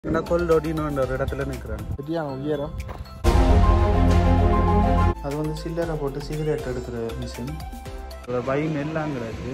நான் கொல்லோடின்னு ஒரு இடத்துல நிற்கிறேன் சரியான உயரம் அது வந்து சில்லறை போட்டு சிகரெட் எடுக்கிற மிஷின் பைன் எல்லாங்கிறது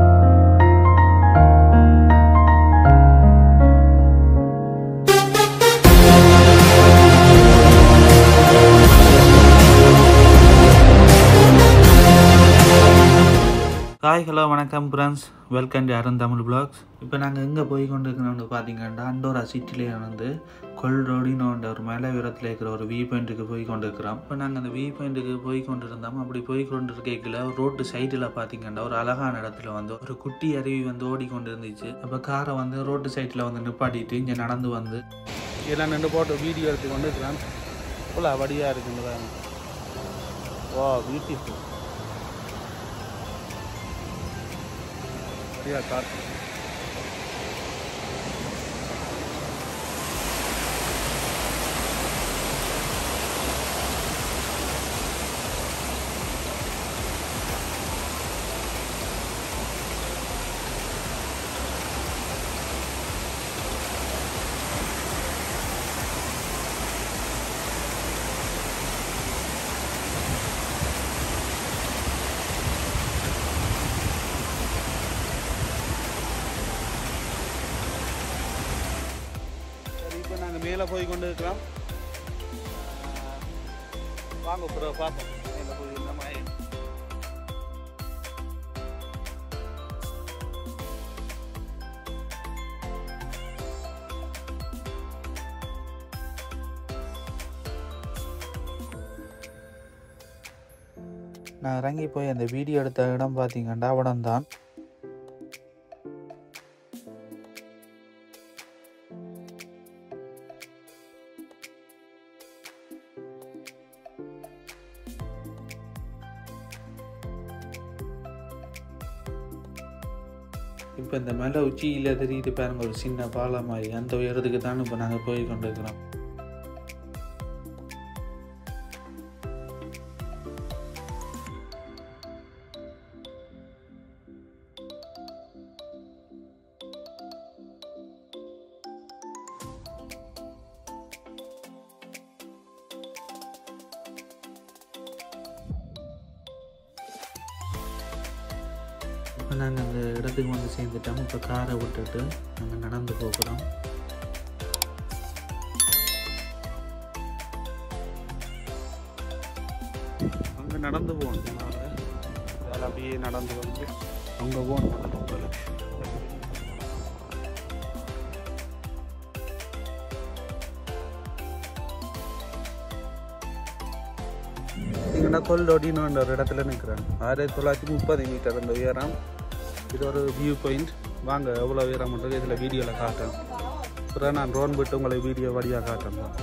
ஹாய் ஹலோ வணக்கம் friends welcome to Arun Tamil vlogs இப்போ நாங்கள் எங்கே போய் கொண்டு இருக்கிறோம்னு பார்த்தீங்கன்னா அண்டோரா சிட்டிலே வந்து கொல்ரோடின்னு ஒரு மலை உயரத்தில் இருக்கிற ஒரு வியூ பாயிண்ட்டுக்கு போய் கொண்டு இருக்கிறோம் இப்போ நாங்கள் அந்த வியூ பாயிண்ட்டுக்கு போய் கொண்டு இருந்தோம் அப்படி போய் கொண்டு இருக்கல ரோட்டு சைடில் பார்த்தீங்கன்னா ஒரு அழகான இடத்துல வந்து ஒரு குட்டி அருவி வந்து ஓடிக்கொண்டு இருந்துச்சு அப்போ காரை வந்து ரோட்டு சைடில் வந்து நிப்பாட்டிட்டு இங்கே நடந்து வந்து இதெல்லாம் நின்று போட்டு வீடியோ எடுத்து கொண்டு இருக்கிறான் இவ்வளோ வடியாக இருக்குங்க ஓ பியூட்டிஃபுல் சரியா காற்று சரி இப்போ நாங்கள் மேலே போய் கொண்டு இருக்கிறோம் ஆஹ், வாங்க ப்ரோ பார்ப்போம் மேலே போய் இந்த மாதிரி நான் இறங்கி போய் அந்த வீடியோ எடுத்த இடம் பார்த்தீங்கன்னா அவடம் தான் இப்போ இந்த மலை உச்சியில் தெரியுது பாருங்க ஒரு சின்ன பாலம் மாதிரி அந்த உயரத்துக்கு தான் இப்போ நாங்கள் போய் கொண்டு இருக்கிறோம் இப்போ நாங்கள் அந்த இடத்துக்கு வந்து சேர்ந்துட்டோம் இப்போ காரை விட்டுட்டு நாங்கள் நடந்து போகிறோம் அங்கே நடந்து போகணும் நாங்கள் அதில் அப்படியே நடந்து வந்து அங்கே போகணும் முதல்ல இங்கன்னா கொல்லோடின்னு ஒரு இடத்துல நிற்கிறேன் ஆயிரத்தி தொள்ளாயிரத்தி முப்பது மீட்டர் இந்த உயரம் இது ஒரு வியூ பாயிண்ட் வாங்க எவ்வளோ உயரம் பண்ணுறது இதில் வீடியோவில் காட்டுறேன் அப்புறம் நான் ரோன் விட்டு உங்களை வீடியோ வழியாக காட்டுறேன்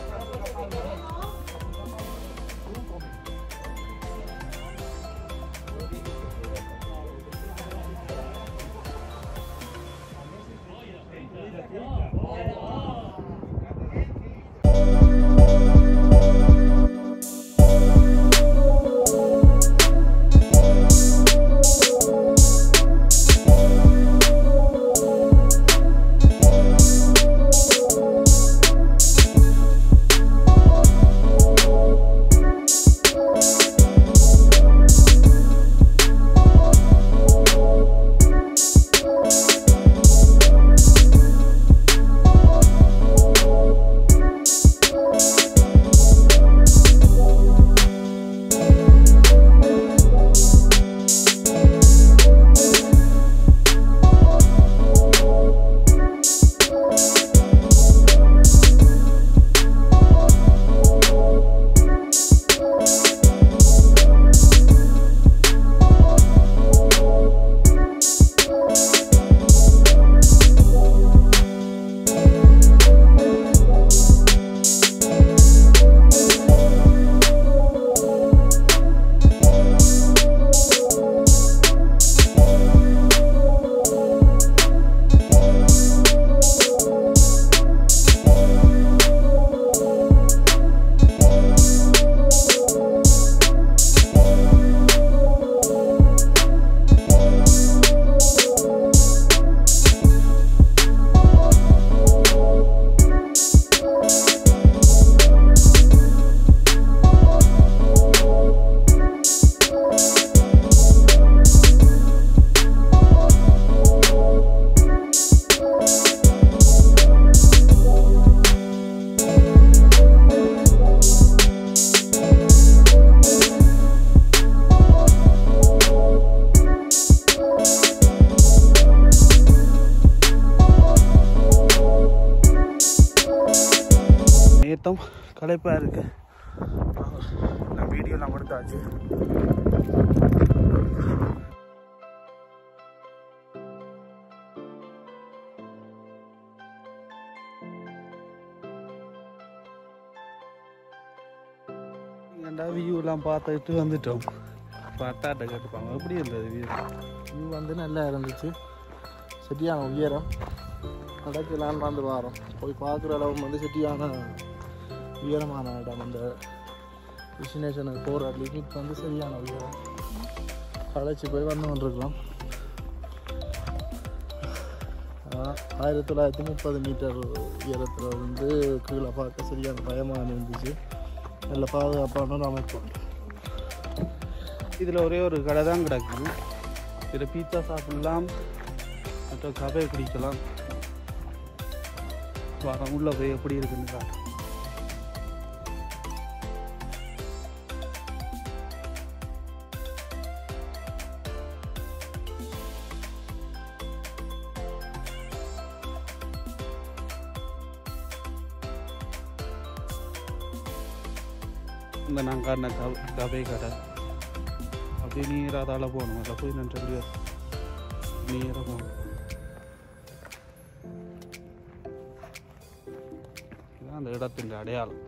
ஆயத்தம் களைப்பாக இருக்கு நான் வீடியோலாம் கொடுத்தாச்சு ஏன்டா வியூலாம் பார்த்துட்டு வந்துட்டோம் பார்த்தாட்ட கேட்டுப்பாங்க எப்படி இருந்தது வியூ வியூ வந்து நல்லா இருந்துச்சு சரியான உயரம் நடக்கலான்னு வந்து வாரோம் போய் பார்க்குற அளவு வந்து சரியான உயரமான இடம் அந்த டெஸ்டினேஷனுக்கு போகிற லிமிட் வந்து சரியான உயரம் களைச்சி போய் வந்து கொண்டிருக்கலாம் ஆஹ் ஆயிரத்தி தொள்ளாயிரத்தி முப்பது மீட்டர் உயரத்தில் வந்து கீழே பார்க்க சரியான பயமாக இருந்துச்சு நல்ல பாதுகாப்பான ஒரு அமைப்பு இதில் ஒரே ஒரு கடை தான் கிடக்குது இதில் பீட்சா சாப்பிடலாம் மற்றும் கபை குடிக்கலாம் வரோம் உள்ளே போய் எப்படி இருக்குன்னு காட்டு இந்த நான் காட்டின கப கபை கடை அப்படியே நீராக அதால் போகணும் அதில் போய் நான் சொல்லி நீராக போகணும் இதுதான் அந்த இடத்தின் அடையாளம்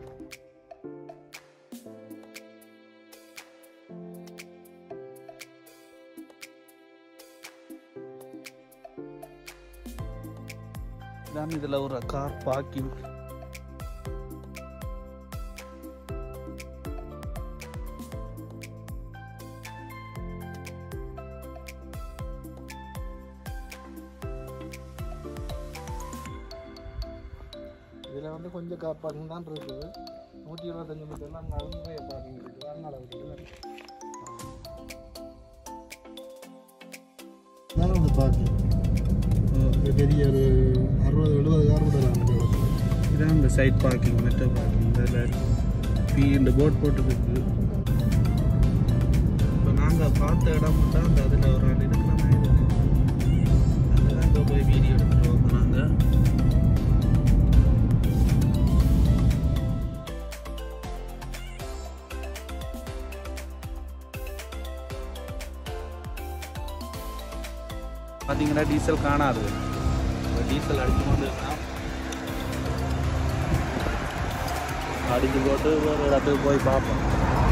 இதான் இதில் ஒரு கார் பார்க்கிங் இதில் வந்து கொஞ்சம் கார் பார்க்கிங் தான் இருக்குது நூற்றி இருபத்தஞ்சு மீட்டர்லாம் நிறைய பார்க்கிங் இருக்குது அதனால இருக்குது தான் வந்து பார்க்கிங் பெரிய ஒரு அறுபது எழுபது கார் விடலாம் இந்த இடத்துல இதான் இந்த சைட் பார்க்கிங் மெட்ரோ பார்க்கிங் இதில் பி இந்த போட் போட்டுருக்கு இப்போ நாங்கள் பார்த்த இடம் தான் அந்த அதில் ஒரு ஆள் இருக்கிற மாதிரி இருக்கு அதுதான் இப்போ போய் வீடியோ எடுத்துகிட்டு வந்தோம் நாங்கள் பார்த்தீங்கன்னா டீசல் காணாது இப்போ டீசல் அடிச்சு கொண்டு இருக்கான் அடிச்சு போட்டு ஒரு இடத்துக்கு போய் பார்ப்போம்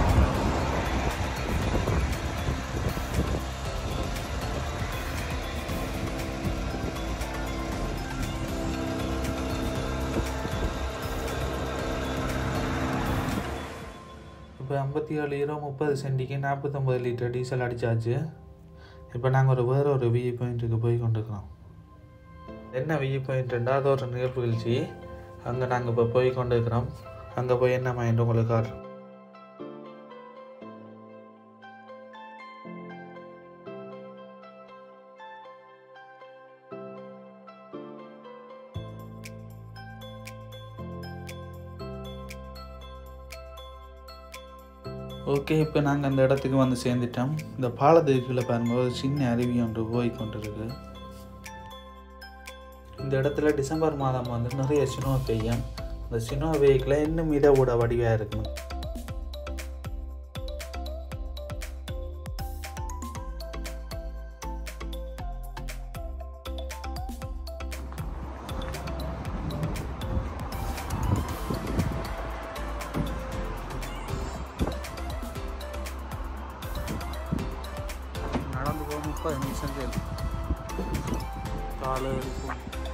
இப்போ ஐம்பத்தி ஏழு ஈரோ முப்பது சென்டிக்கு நாற்பத்தொம்பது லிட்டர் டீசல் அடித்தாச்சு இப்போ நாங்கள் ஒரு வேற ஒரு விஇ பாயிண்ட்டுக்கு போய் கொண்டிருக்கிறோம் என்ன விஇ பாயிண்ட் அது ஒரு நிகழ்வுகழ்ச்சி அங்கே நாங்கள் இப்போ போய் கொண்டு இருக்கிறோம் அங்கே போய் என்ன மைண்ட் உங்களுக்கு காட்டுறோம் ஓகே இப்போ நாங்கள் அந்த இடத்துக்கு வந்து சேர்ந்துட்டோம் இந்த பாலத்துக்கு கீழே பாருங்க ஒரு சின்ன அருவி ஒன்று போய் கொண்டிருக்கு இந்த இடத்துல டிசம்பர் மாதம் வந்து நிறைய சினோ பெய்யும் அந்த சினோ வெயிக்கில் இன்னும் இதோட வடிவாக இருக்கும் நடந்து போக முப்பது நிமிஷம் தேவை காலை வரைக்கும்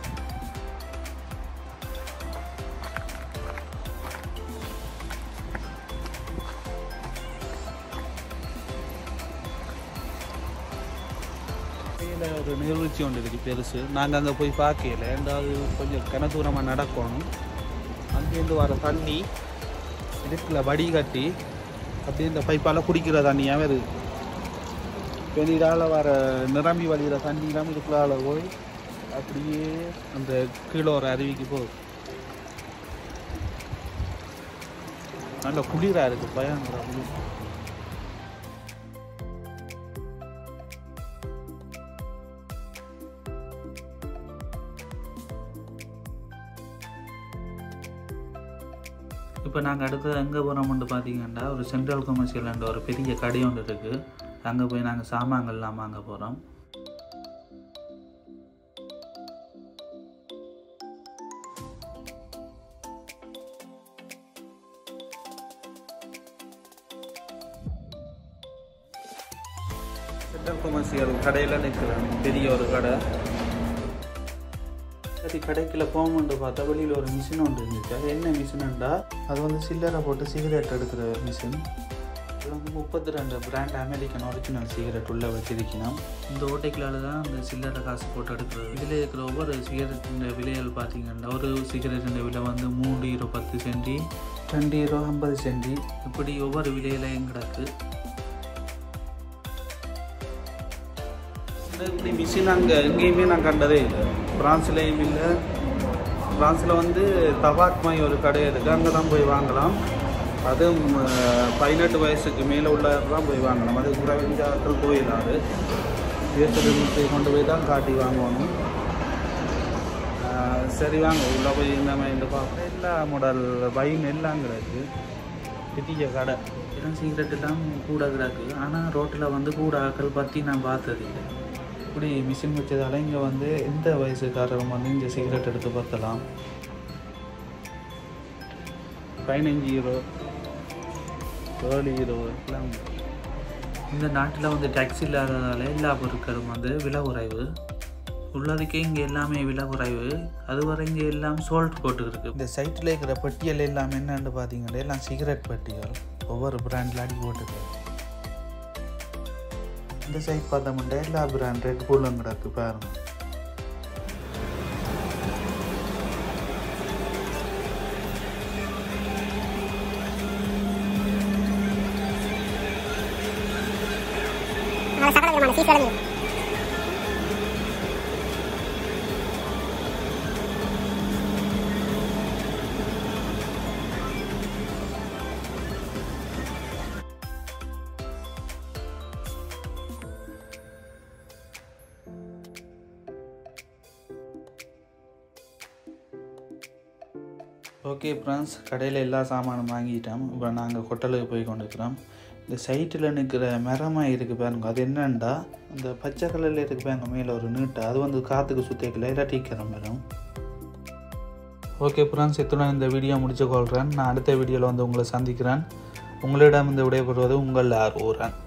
கீழே ஒரு நீர்வீழ்ச்சி ஒன்று இருக்குது பெருசு நாங்கள் அங்கே போய் பார்க்கல ரெண்டாவது கொஞ்சம் கனதூரமாக நடக்கணும் அங்கேருந்து வர தண்ணி இதுக்குள்ள வடிகட்டி அப்படியே இந்த பைப்பால் குடிக்கிற தண்ணியாக வருது வெளியிடால் வர நிரம்பி வழிகிற தண்ணிலாம் இதுக்குள்ளால போய் அப்படியே அந்த கீழே ஒரு அருவிக்கு போகுது நல்ல குளிராக இருக்குது பயங்கர குளிர் இப்போ நாங்கள் அடுத்து எங்கே போகிறோம்னு பார்த்தீங்கன்னா ஒரு சென்ட்ரல் கமர்ஷியல் ஒரு பெரிய கடை ஒன்று இருக்குது அங்கே போய் நாங்கள் சாமான்கள்லாம் வாங்க போகிறோம் சென்ட்ரல் கமர்ஷியல் கடையில் நிற்கிறேன் பெரிய ஒரு கடை சரி கடைக்குள்ள போகும்போது பார்த்தா வெளியில் ஒரு மிஷின் ஒன்று இருந்துச்சு அது என்ன மிஷின்டா அது வந்து சில்லறை போட்டு சிகரெட் எடுக்கிற மிஷின் இது வந்து முப்பத்தி ரெண்டு பிராண்ட் அமெரிக்கன் ஒரிஜினல் சிகரெட் உள்ளே வச்சிருக்கணும் இந்த ஓட்டைகளால் தான் அந்த சில்லறை காசு போட்டு எடுக்கிறது இதில் இருக்கிற ஒவ்வொரு சிகரெட்டின் விலைகள் பார்த்தீங்கன்னா ஒரு சிகரெட்டின் விலை வந்து மூணு ஹீரோ பத்து சென்டி ரெண்டு ஹீரோ ஐம்பது சென்டி இப்படி ஒவ்வொரு விலையிலையும் கிடக்கு இப்படி மிஷின் அங்கே எங்கேயுமே நான் கண்டதே இல்லை பிரான்ஸ்லேயும் இல்லை பிரான்ஸில் வந்து தபாக் மை ஒரு கடை இருக்குது அங்கே தான் போய் வாங்கலாம் அதுவும் அஹ், பதினெட்டு வயசுக்கு மேலே உள்ளவர் தான் போய் வாங்கலாம் அது குறைஞ்ச ஆட்கள் போயிடாது தேசத்தை கொண்டு போய் தான் காட்டி வாங்கணும் அஹ், சரி வாங்க உள்ளே போய் இந்த மாதிரி இந்த பார்க்க எல்லா மாடல் பைன் எல்லாம் கிடக்கு பெரிய கடை எல்லாம் சிகரெட் எல்லாம் கூட கிடக்கு ஆனால் ரோட்டில் வந்து கூட ஆட்கள் பற்றி நான் பார்த்தது இல்லை இப்படி மிஷின் வச்சதால இங்கே வந்து எந்த வயசுக்காரரும் வந்து இங்கே சிகரெட் எடுத்து பார்த்தலாம் பதினஞ்சு ஹீரோ ஏழு ஹீரோ எல்லாம் இந்த நாட்டில் வந்து டேக்ஸ் இல்லாததால் எல்லா பொருட்களும் வந்து விலை குறைவு உள்ளதுக்கே இங்கே எல்லாமே விலை குறைவு அதுவரை இங்கே எல்லாம் சோல்ட் போட்டுருக்கு இந்த சைட்டில் இருக்கிற பட்டியல் எல்லாம் என்னன்னு பார்த்தீங்கன்னா எல்லாம் சிகரெட் பட்டியல் ஒவ்வொரு பிராண்டில் அடி போட்டுருக்கு இந்த சைட் பார்த்தோம்னா எல்லா பிராண்ட் ரெட் பூலும் கிடக்கு பாருங்க அது சகல விதமான சீசனும் ஓகே ஃப்ரெண்ட்ஸ் கடையில் எல்லா சாமானும் வாங்கிட்டோம் இப்போ நாங்கள் கொட்டலுக்கு போய் கொண்டிருக்கிறோம் இந்த சைட்டில் நிற்கிற மரமாக இருக்குது பாருங்க அது என்னண்டா அந்த பச்சை கலரில் இருக்கு பாருங்க மேலே ஒரு நீட்டு அது வந்து காற்றுக்கு சுற்றிக்கல இல்லாட்டிக்கிற மரம் ஓகே ஃப்ரெண்ட்ஸ் இத்துடன் இந்த வீடியோ முடிச்சு கொள்கிறேன் நான் அடுத்த வீடியோவில் வந்து உங்களை சந்திக்கிறேன் உங்களிடம் இந்த விடைபெறுவது உங்கள் ஆர் ஊரன்